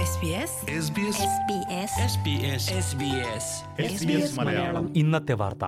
SBS Malayalam ഇന്നത്തെ വാർത്ത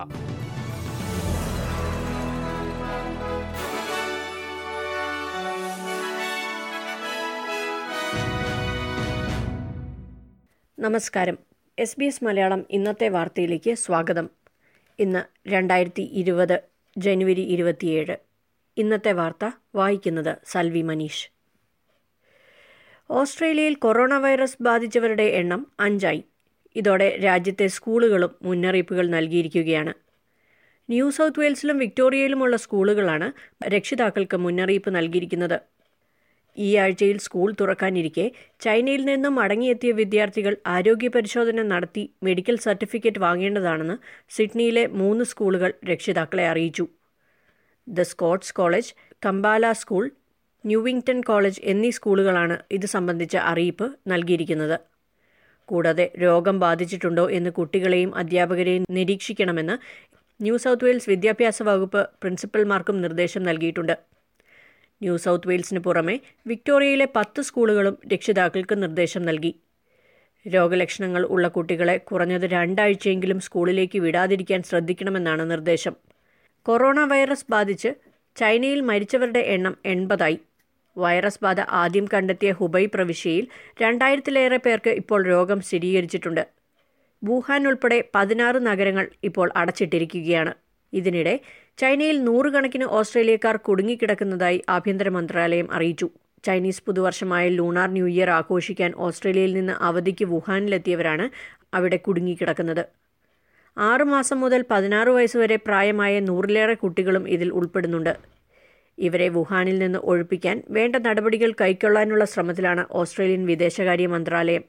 നമസ്കാരം എസ് ബി എസ് മലയാളം ഇന്നത്തെ വാർത്തയിലേക്ക് സ്വാഗതം ഇന്ന് രണ്ടായിരത്തി ഇരുപത് ജനുവരി ഇരുപത്തിയേഴ് ഇന്നത്തെ വാർത്ത വായിക്കുന്നത് സൽവി മനീഷ് ഓസ്ട്രേലിയയിൽ കൊറോണ വൈറസ് ബാധിച്ചവരുടെ എണ്ണം അഞ്ചായി ഇതോടെ രാജ്യത്തെ സ്കൂളുകളും മുന്നറിയിപ്പുകൾ നൽകിയിരിക്കുകയാണ് ന്യൂ സൗത്ത് വെയിൽസിലും വിക്ടോറിയയിലുമുള്ള സ്കൂളുകളാണ് രക്ഷിതാക്കൾക്ക് മുന്നറിയിപ്പ് നൽകിയിരിക്കുന്നത് ഈ ആഴ്ചയിൽ സ്കൂൾ തുറക്കാനിരിക്കെ ചൈനയിൽ നിന്നും മടങ്ങിയെത്തിയ വിദ്യാർത്ഥികൾ ആരോഗ്യ പരിശോധന നടത്തി മെഡിക്കൽ സർട്ടിഫിക്കറ്റ് വാങ്ങേണ്ടതാണെന്ന് സിഡ്നിയിലെ മൂന്ന് സ്കൂളുകൾ രക്ഷിതാക്കളെ അറിയിച്ചു the Scots college Kambala school Newington college എന്നീ സ്കൂളുകളാണ് ഇത് സംബന്ധിച്ച അറിയിപ്പ് നൽകിയിരിക്കുന്നത് കൂടാതെ രോഗം ബാധിച്ചിട്ടുണ്ടോ എന്ന് കുട്ടികളെയും അധ്യാപകരെയും നിരീക്ഷിക്കണമെന്ന് ന്യൂ സൗത്ത് വെയിൽസ് വിദ്യാഭ്യാസ വകുപ്പ് പ്രിൻസിപ്പൽമാർക്കും നിർദ്ദേശം നൽകിയിട്ടുണ്ട് ന്യൂ സൗത്ത് വെയിൽസിന് പുറമെ വിക്ടോറിയയിലെ പത്ത് സ്കൂളുകളും രക്ഷിതാക്കൾക്ക് നിർദ്ദേശം നൽകി രോഗലക്ഷണങ്ങൾ ഉള്ള കുട്ടികളെ കുറഞ്ഞത് രണ്ടാഴ്ചയെങ്കിലും സ്കൂളിലേക്ക് വിടാതിരിക്കാൻ ശ്രദ്ധിക്കണമെന്നാണ് നിർദ്ദേശം കൊറോണ വൈറസ് ബാധിച്ച് ചൈനയിൽ മരിച്ചവരുടെ എണ്ണം എൺപതായി വൈറസ് ബാധ ആദ്യം കണ്ടെത്തിയ ഹുബൈ പ്രവിശ്യയിൽ രണ്ടായിരത്തിലേറെ പേർക്ക് ഇപ്പോൾ രോഗം സ്ഥിരീകരിച്ചിട്ടുണ്ട് വുഹാൻ ഉൾപ്പെടെ പതിനാറ് നഗരങ്ങൾ ഇപ്പോൾ അടച്ചിട്ടിരിക്കുകയാണ് ഇതിനിടെ ചൈനയിൽ നൂറുകണക്കിന് ഓസ്ട്രേലിയക്കാർ കുടുങ്ങിക്കിടക്കുന്നതായി ആഭ്യന്തര മന്ത്രാലയം അറിയിച്ചു ചൈനീസ് പുതുവർഷമായ ലൂണാർ ന്യൂ ഇയർ ആഘോഷിക്കാൻ ഓസ്ട്രേലിയയിൽ നിന്ന് അവധിക്ക് വുഹാനിലെത്തിയവരാണ് അവിടെ കുടുങ്ങിക്കിടക്കുന്നത് ആറുമാസം മുതൽ പതിനാറ് വയസ്സുവരെ പ്രായമായ നൂറിലേറെ കുട്ടികളും ഇതിൽ ഉൾപ്പെടുന്നുണ്ട് ഇവരെ വുഹാനിൽ നിന്ന് ഒഴിപ്പിക്കാൻ വേണ്ട നടപടികൾ കൈക്കൊള്ളാനുള്ള ശ്രമത്തിലാണ് ഓസ്ട്രേലിയൻ വിദേശകാര്യ മന്ത്രാലയം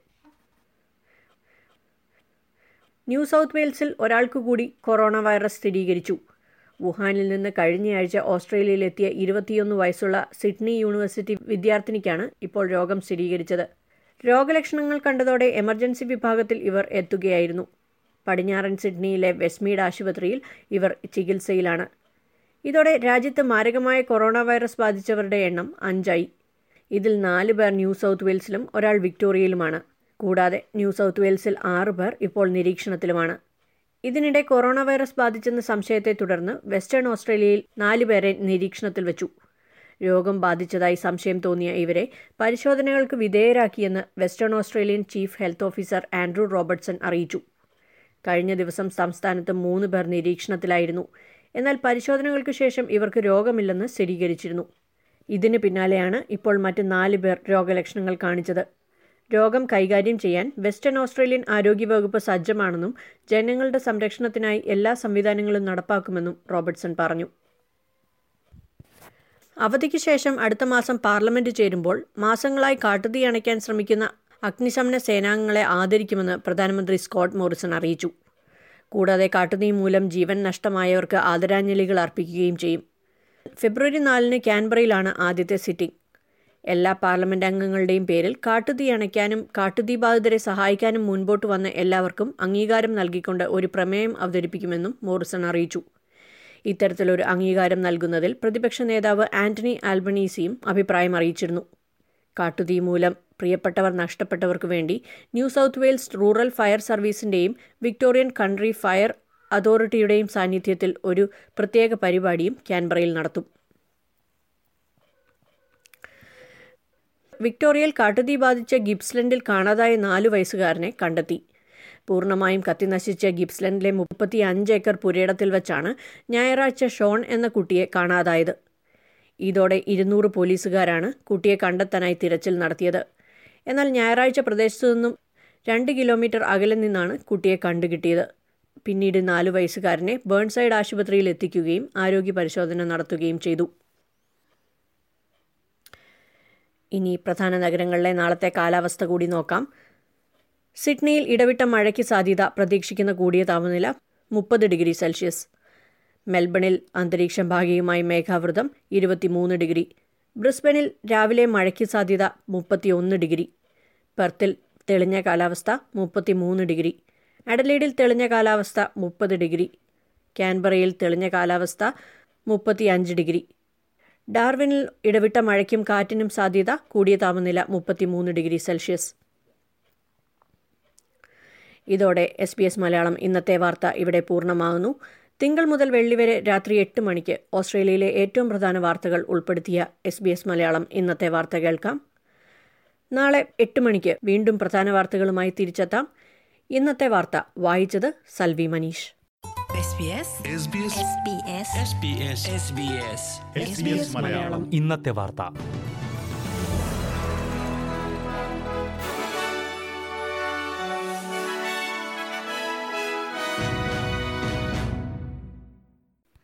ന്യൂ സൗത്ത് വെയിൽസിൽ ഒരാൾക്ക് കൂടി കൊറോണ വൈറസ് സ്ഥിരീകരിച്ചു വുഹാനിൽ നിന്ന് കഴിഞ്ഞയാഴ്ച ഓസ്ട്രേലിയയിലെത്തിയ ഇരുപത്തിയൊന്ന് വയസ്സുള്ള സിഡ്നി യൂണിവേഴ്സിറ്റി വിദ്യാർത്ഥിനിക്കാണ് ഇപ്പോൾ രോഗം സ്ഥിരീകരിച്ചത് രോഗലക്ഷണങ്ങൾ കണ്ടതോടെ എമർജൻസി വിഭാഗത്തിൽ ഇവർ എത്തുകയായിരുന്നു പടിഞ്ഞാറൻ സിഡ്നിയിലെ വെസ്റ്റ്മീഡ് ആശുപത്രിയിൽ ഇവർ ചികിത്സയിലാണ് ഇതോടെ രാജ്യത്ത് മാരകമായ കൊറോണ വൈറസ് ബാധിച്ചവരുടെ എണ്ണം അഞ്ചായി ഇതിൽ നാല് പേർ ന്യൂ സൗത്ത് വെയിൽസിലും ഒരാൾ വിക്ടോറിയയിലുമാണ് കൂടാതെ ന്യൂ സൗത്ത് വെയിൽസിൽ ആറ് പേർ ഇപ്പോൾ നിരീക്ഷണത്തിലുമാണ് ഇതിനിടെ കൊറോണ വൈറസ് ബാധിച്ചെന്ന സംശയത്തെ തുടർന്ന് വെസ്റ്റേൺ ഓസ്ട്രേലിയയിൽ നാല് പേരെ നിരീക്ഷണത്തിൽ വെച്ചു രോഗം ബാധിച്ചതായി സംശയം തോന്നിയ ഇവരെ പരിശോധനകൾക്ക് വിധേയരാക്കിയെന്ന് western Australian chief health officer Andrew Robertson അറിയിച്ചു കഴിഞ്ഞ ദിവസം സംസ്ഥാനത്ത് മൂന്ന് പേർ നിരീക്ഷണത്തിലായിരുന്നു എന്നാൽ പരിശോധനകൾക്ക് ശേഷം ഇവർക്ക് രോഗമില്ലെന്ന് സ്ഥിരീകരിച്ചിരുന്നു ഇതിന് പിന്നാലെയാണ് ഇപ്പോൾ മറ്റ് നാല് പേർ രോഗലക്ഷണങ്ങൾ കാണിച്ചത് രോഗം കൈകാര്യം ചെയ്യാൻ വെസ്റ്റേൺ ഓസ്ട്രേലിയൻ ആരോഗ്യവകുപ്പ് സജ്ജമാണെന്നും ജനങ്ങളുടെ സംരക്ഷണത്തിനായി എല്ലാ സംവിധാനങ്ങളും നടപ്പാക്കുമെന്നും റോബർട്ട്സൺ പറഞ്ഞു അവധിക്ക് ശേഷം അടുത്ത മാസം പാർലമെന്റ് ചേരുമ്പോൾ മാസങ്ങളായി കാട്ടുതീ അണയ്ക്കാൻ ശ്രമിക്കുന്ന അഗ്നിശമന സേനാംഗങ്ങളെ ആദരിക്കുമെന്ന് പ്രധാനമന്ത്രി സ്കോട്ട് മോറിസൺ അറിയിച്ചു കൂടാതെ കാട്ടുതീ മൂലം ജീവൻ നഷ്ടമായവർക്ക് ആദരാഞ്ജലികൾ അർപ്പിക്കുകയും ചെയ്യും ഫെബ്രുവരി നാലിന് ക്യാൻബറയിലാണ് ആദ്യത്തെ സിറ്റിംഗ് എല്ലാ പാർലമെന്റ് അംഗങ്ങളുടെയും പേരിൽ കാട്ടുതീ അണയ്ക്കാനും കാട്ടുതീ ബാധിതരെ സഹായിക്കാനും മുൻപോട്ട് വന്ന എല്ലാവർക്കും അംഗീകാരം നൽകിക്കൊണ്ട് ഒരു പ്രമേയം അവതരിപ്പിക്കുമെന്നും മോറിസൺ അറിയിച്ചു ഇത്തരത്തിലൊരു അംഗീകാരം നൽകുന്നതിൽ പ്രതിപക്ഷ നേതാവ് ആന്റണി ആൽബണീസിയും അഭിപ്രായം അറിയിച്ചിരുന്നു കാട്ടുതീ മൂലം പ്രിയപ്പെട്ടവർ നഷ്ടപ്പെട്ടവർക്ക് വേണ്ടി New South Wales rural fire സർവീസിന്റെയും വിക്ടോറിയൻ കൺട്രി ഫയർ അതോറിറ്റിയുടെയും സാന്നിധ്യത്തിൽ ഒരു പ്രത്യേക പരിപാടിയും ക്യാൻബറയിൽ നടത്തും വിക്ടോറിയയിൽ കാട്ടുതീ ബാധിച്ച ഗിബ്സ്ലൻഡിൽ കാണാതായ നാലു വയസ്സുകാരനെ കണ്ടെത്തി പൂർണ്ണമായും കത്തിനശിച്ച ഗിബ്സ്ലൻഡിലെ മുപ്പത്തി അഞ്ച് ഏക്കർ പുരയിടത്തിൽ വെച്ചാണ് ഞായറാഴ്ച ഷോൺ എന്ന കുട്ടിയെ കാണാതായത് ഇതോടെ ഇരുന്നൂറ് പോലീസുകാരാണ് കുട്ടിയെ കണ്ടെത്താനായി തിരച്ചിൽ നടത്തിയത് എന്നാൽ ഞായറാഴ്ച പ്രദേശത്തു നിന്നും രണ്ട് കിലോമീറ്റർ അകലെ നിന്നാണ് കുട്ടിയെ കണ്ടുകിട്ടിയത് പിന്നീട് നാലു വയസ്സുകാരനെ ബേൺസൈഡ് ആശുപത്രിയിൽ എത്തിക്കുകയും ആരോഗ്യ പരിശോധന നടത്തുകയും ചെയ്തു ഇനി പ്രധാന നഗരങ്ങളിലെ നാളത്തെ കാലാവസ്ഥ കൂടി നോക്കാം സിഡ്നിയിൽ ഇടവിട്ട മഴയ്ക്ക് സാധ്യത പ്രതീക്ഷിക്കുന്ന കൂടിയ താപനില മുപ്പത് ഡിഗ്രി സെൽഷ്യസ് മെൽബണിൽ അന്തരീക്ഷം ഭാഗികമായി മേഘാവൃതം ഇരുപത്തിമൂന്ന് ഡിഗ്രി ബ്രിസ്ബനിൽ രാവിലെ മഴയ്ക്ക് സാധ്യത മുപ്പത്തിയൊന്ന് ഡിഗ്രി പെർത്തിൽ തെളിഞ്ഞ കാലാവസ്ഥ മുപ്പത്തിമൂന്ന് ഡിഗ്രി അഡലീഡിൽ തെളിഞ്ഞ കാലാവസ്ഥ മുപ്പത് ഡിഗ്രി കാൻബറയിൽ തെളിഞ്ഞ കാലാവസ്ഥ മുപ്പത്തിയഞ്ച് ഡിഗ്രി ഡാർവിനിൽ ഇടവിട്ട മഴയ്ക്കും കാറ്റിനും സാധ്യത കൂടിയ താപനില മുപ്പത്തിമൂന്ന് ഡിഗ്രി സെൽഷ്യസ് ഇതോടെ എസ് ബി എസ് മലയാളം ഇന്നത്തെ വാർത്ത ഇവിടെ പൂർണ്ണമാകുന്നു തിങ്കൾ മുതൽ വെള്ളി വരെ രാത്രി എട്ട് മണിക്ക് ഓസ്ട്രേലിയയിലെ ഏറ്റവും പ്രധാന വാർത്തകൾ ഉൾപ്പെടുത്തിയ എസ് ബി എസ് മലയാളം ഇന്നത്തെ വാർത്ത കേൾക്കാം നാളെ എട്ട് മണിക്ക് വീണ്ടും പ്രധാന വാർത്തകളുമായി തിരിച്ചെത്താം ഇന്നത്തെ വാർത്ത വായിച്ചത് സൽവി മനീഷ് SBS SBS ഇന്നത്തെ വാർത്ത